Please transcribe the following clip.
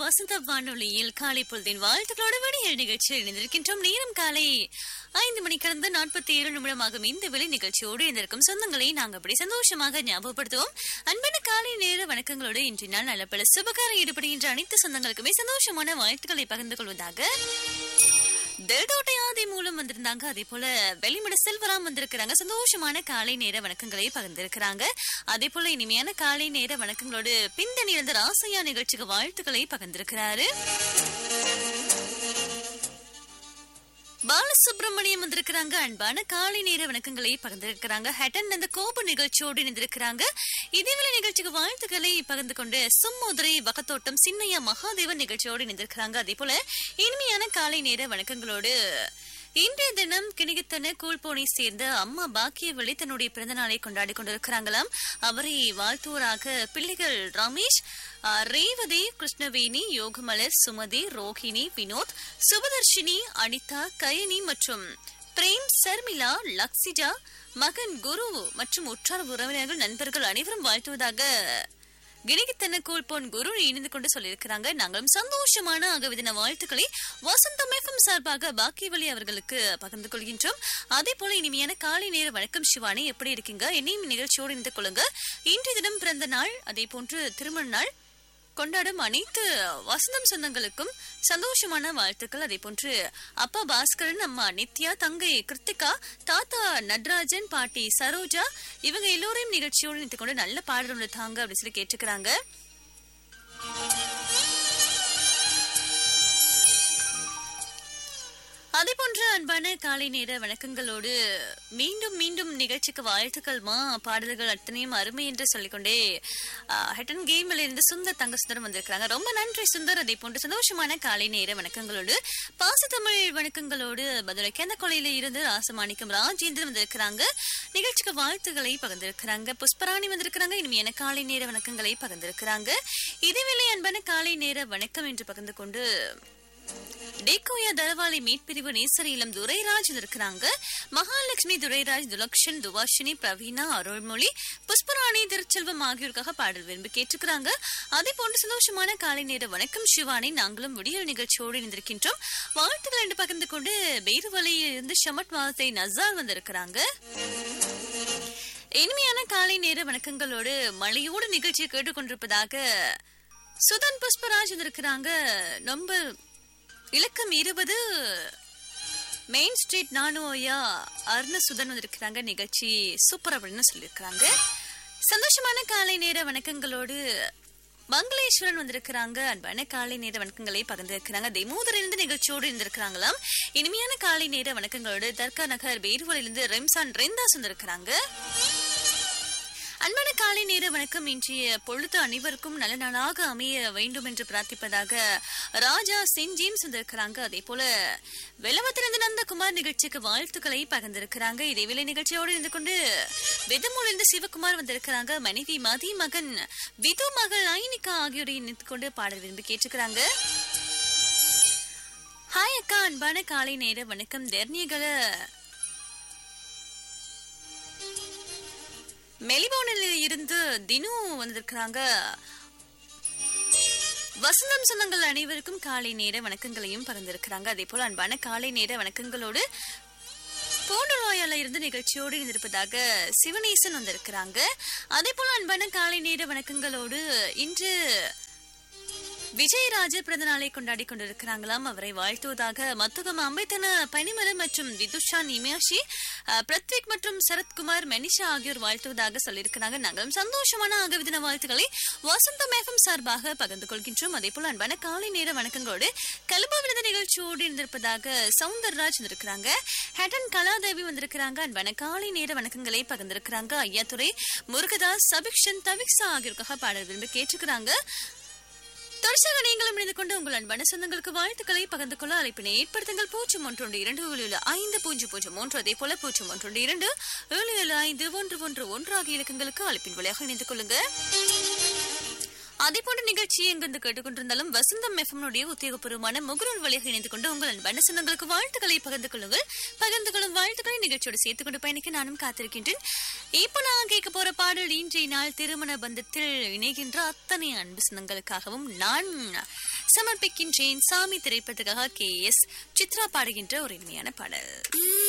வசந்த வானொலியில் காலை பொழுதின் வாழ்த்துக்களோடு வடிகள் நிகழ்ச்சியில் இணைந்திருக்கின்றோம் நேரம் காலை ஐந்து மணி கடந்து நாற்பத்தி ஏழு நிமிடமாகும் இந்த விலை நிகழ்ச்சியோடு இருந்திருக்கும் சொந்தங்களை நாங்கள் அப்படி சந்தோஷமாக ஞாபகப்படுத்துவோம் அன்பான காலை நேர வணக்கங்களோடு இன்றைய நாள் நல்ல பல சுபகாரம் ஈடுபடுகின்ற அனைத்து சொந்தங்களுக்குமே சந்தோஷமான வாழ்த்துக்களை பகிர்ந்து கொள்வதாக தெல்தோட்டை ஆதி மூலம் வந்திருந்தாங்க அதே போல வெளிமட செல்வராம் வந்திருக்கிறாங்க சந்தோஷமான காலை நேர வணக்கங்களை பகிர்ந்திருக்கிறாங்க அதே போல இனிமையான காலை நேர வணக்கங்களோடு பின்னணி இருந்த ராசையா நிகழ்ச்சிக்கு வாழ்த்துக்களை பகிர்ந்திருக்கிறாரு பாலசுப்ரமணியம் வந்திருக்கிறாங்க அன்பான காலை நேர வணக்கங்களை பகிர்ந்திருக்கிறாங்க ஹட்டன் அந்த கோபு நிகழ்ச்சியோடு இணைந்திருக்கிறாங்க இதேவேளை நிகழ்ச்சிக்கு வாழ்த்துக்களை பகிர்ந்து கொண்டு சும்முதிரை வகத்தோட்டம் சின்னையா மகாதேவன் நிகழ்ச்சியோடு இணைந்திருக்கிறாங்க அதே போல இனிமையான காலை நேர வணக்கங்களோடு இன்றைய தினம் கிணிகத்தன கூழ்போனை சேர்ந்த அம்மா பாக்கியவழி தன்னுடைய பிறந்த நாளை கொண்டாடி கொண்டிருக்கிறாங்களாம் அவரை வாழ்த்துவராக பிள்ளைகள் ரமேஷ் ஆ, ரேவதி கிருஷ்ணவேணி யோகமலர் சுமதி ரோஹிணி வினோத் சுபதர்ஷினி அனிதா கயனி மற்றும் பிரேம் சர்மிளா லக்ஸிஜா மகன் குரு மற்றும் உற்றார் உறவினர்கள் நண்பர்கள் அனைவரும் வாழ்த்துவதாக கிணிகித்தன கூழ்போன் குரு இணைந்து கொண்டு சொல்லியிருக்கிறாங்க நாங்களும் சந்தோஷமான அகவிதின வாழ்த்துக்களை வசந்தம் எஃப்எம் சார்பாக பாக்கியவழி அவர்களுக்கு பகிர்ந்து கொள்கின்றோம் அதே போல இனிமையான காலை நேர வணக்கம் சிவானி எப்படி இருக்கீங்க என்னையும் நிகழ்ச்சியோடு இணைந்து கொள்ளுங்க இன்றைய தினம் பிறந்த நாள் அதே போன்று திருமண நாள் கொண்டாடும் அனைத்து வசந்தம் சொந்தங்களுக்கும் சந்தோஷமான வாழ்த்துக்கள் அதே போன்று அப்பா பாஸ்கரன் அம்மா நித்யா தங்கை கிருத்திகா தாத்தா நட்ராஜன் பாட்டி சரோஜா இவங்க எல்லோரையும் நிகழ்ச்சியோடு நிறுத்திக் கொண்டு நல்ல பாடல் ஒன்று தாங்க அப்படின்னு சொல்லி கேட்டுக்கிறாங்க அதே போன்ற அன்பான காலை நேர வணக்கங்களோடு மீண்டும் மீண்டும் நிகழ்ச்சிக்கு வாழ்த்துக்கள்மா பாடல்கள் அத்தனையும் அருமை என்று சொல்லிக்கொண்டே ஹெட்டன் கேமில் இருந்து சுந்தர் தங்க சுந்தரம் வந்திருக்கிறாங்க ரொம்ப நன்றி சுந்தர் அதே போன்று சந்தோஷமான காலை நேர வணக்கங்களோடு பாசத்தமிழ் வணக்கங்களோடு பதிலை கேந்த கொலையில இருந்து ராசமாணிக்கம் ராஜேந்திரன் வந்திருக்கிறாங்க நிகழ்ச்சிக்கு வாழ்த்துக்களை பகிர்ந்திருக்கிறாங்க புஷ்பராணி வந்திருக்கிறாங்க இனிமையான காலை நேர வணக்கங்களை பகிர்ந்திருக்கிறாங்க இதேவேளை அன்பான காலை நேர வணக்கம் என்று பகிர்ந்து கொண்டு டேக்கோயா தரவாளி மீட்பிரிவு நேசரியிலம் துரைராஜ் இருக்கிறாங்க மகாலட்சுமி துரைராஜ் துலக்ஷன் துவாஷினி பிரவீனா அருள்மொழி புஷ்பராணி திருச்செல்வம் ஆகியோருக்காக பாடல் விரும்பி கேட்டுக்கிறாங்க அதே போன்று சந்தோஷமான காலை நேர வணக்கம் சிவானி நாங்களும் விடியல் நிகழ்ச்சியோடு இணைந்திருக்கின்றோம் வாழ்த்துக்கள் என்று பகிர்ந்து கொண்டு பேருவலையில் இருந்து ஷமட் வாசை நசார் வந்திருக்கிறாங்க இனிமையான காலை நேர வணக்கங்களோடு மழையோடு நிகழ்ச்சியை கேட்டுக்கொண்டிருப்பதாக சுதன் புஷ்பராஜ் இருக்கிறாங்க ரொம்ப இலக்கம் இருபது மெயின் ஸ்ட்ரீட் நானோயா அருண சுதன் வந்திருக்கிறாங்க நிகழ்ச்சி சூப்பர் அப்படின்னு சொல்லியிருக்கிறாங்க சந்தோஷமான காலை நேர வணக்கங்களோடு மங்களேஸ்வரன் வந்திருக்கிறாங்க அன்பான காலை நேர வணக்கங்களை பகிர்ந்திருக்கிறாங்க தெமூதர் இருந்து நிகழ்ச்சியோடு இருந்திருக்கிறாங்களாம் இனிமையான காலை நேர வணக்கங்களோடு தர்கா நகர் பேருவலிருந்து ரெம்சான் ரெந்தாஸ் வந்திருக்கிறாங்க அன்பான காலை நேர வணக்கம் இன்றைய பொழுது அனைவருக்கும் நல்ல நாளாக அமைய வேண்டும் என்று பிரார்த்திப்பதாக ராஜா சென்ட் ஜேம்ஸ் வந்திருக்கிறாங்க அதே போல வெள்ளவத்திலிருந்து நந்தகுமார் நிகழ்ச்சிக்கு வாழ்த்துக்களை பகிர்ந்திருக்கிறாங்க இதேவேளை நிகழ்ச்சியோடு இருந்து கொண்டு வெதமூலிருந்து சிவகுமார் வந்திருக்கிறாங்க மனைவி மதி மகன் விது மகள் ஐனிகா ஆகியோரை இணைத்து கொண்டு பாடல் விரும்பி கேட்டுக்கிறாங்க ஹாய் அக்கா அன்பான காலை நேர வணக்கம் தெர்னியகளை மெலிபோனில் இருந்து தினு வந்திருக்கிறாங்க வசந்தம் சொந்தங்கள் அனைவருக்கும் காலை நேர வணக்கங்களையும் பகிர்ந்திருக்கிறாங்க அதே போல அன்பான காலை நேர வணக்கங்களோடு போண்டராயால இருந்து நிகழ்ச்சியோடு இருந்திருப்பதாக சிவனேசன் வந்திருக்கிறாங்க அதே போல அன்பான காலை நேர வணக்கங்களோடு இன்று விஜயராஜ பிறந்த நாளை கொண்டாடி கொண்டிருக்கிறாங்களாம் அவரை வாழ்த்துவதாக மத்துகம் அம்பைத்தன பனிமலர் மற்றும் விதுஷா நிமியாஷி அஹ், பிரத்விக் மற்றும் சரத்குமார் மனிஷா ஆகியோர் வாழ்த்துவதாக சொல்லியிருக்கிறாங்க நாங்களும் சந்தோஷமான ஆகவிதின வாழ்த்துக்களை வசந்தம் எஃப்எம் சார்பாக பகிர்ந்து கொள்கின்றோம் அதே போல அன்பான காலை நேர வணக்கங்களோடு கலுபா விருது நிகழ்ச்சியோடு இருந்திருப்பதாக சவுந்தரராஜ் வந்திருக்கிறாங்க ஹேட்டன் கலாதேவி வந்திருக்கிறாங்க அன்பான காலை நேர வணக்கங்களை பகிர்ந்திருக்கிறாங்க ஐயாத்துறை முருகதாஸ் சபிக்ஷன் தவிக்ஸா ஆகியோருக்காக பாடல் விரும்பி கேட்டுக்கிறாங்க தொடர்ச்சியாக நீங்களும் இணைந்து கொண்டு உங்கள் அன்பான சொந்தங்களுக்கு வாழ்த்துக்களை பகிர்ந்து கொள்ள அழைப்பினை ஏற்படுத்துங்கள் பூஜ்ஜியம் ஒன்றொன்று இரண்டு ஏழு ஏழு ஐந்து பூஜ்ஜியம் பூஜ்ஜியம் ஒன்று அதே போல பூஜ்ஜியம் ஒன்றொன்று இரண்டு ஏழு ஏழு ஐந்து ஒன்று ஒன்று ஒன்று ஆகிய இலக்கங்களுக்கு அழைப்பின் வழியாக இணைந்து கொள்ளுங்க அதே போன்ற நிகழ்ச்சியை எங்கிருந்து கேட்டுக்கொண்டிருந்தாலும் வசந்தம் எஃப்எம்னுடைய உத்தியோகபூர்வமான முகநூல் வழியாக இணைந்து கொண்டு உங்கள் அன்பான சொந்தங்களுக்கு வாழ்த்துக்களை பகிர்ந்து கொள்ளுங்கள் பகிர்ந்து கொள்ளும் வாழ்த்துக்களை நிகழ்ச்சியோடு சேர்த்துக் கொண்டு பயணிக்க நானும் காத்திருக்கின்றேன் இப்போ நான் கேட்க போற பாடல் இன்றைய நாள் திருமண பந்தத்தில் இணைகின்ற அத்தனை அன்பு சொந்தங்களுக்காகவும் நான் சமர்ப்பிக்கின்றேன் சாமி திரைப்படத்துக்காக கே எஸ் சித்ரா பாடுகின்ற ஒரு இனிமையான பாடல்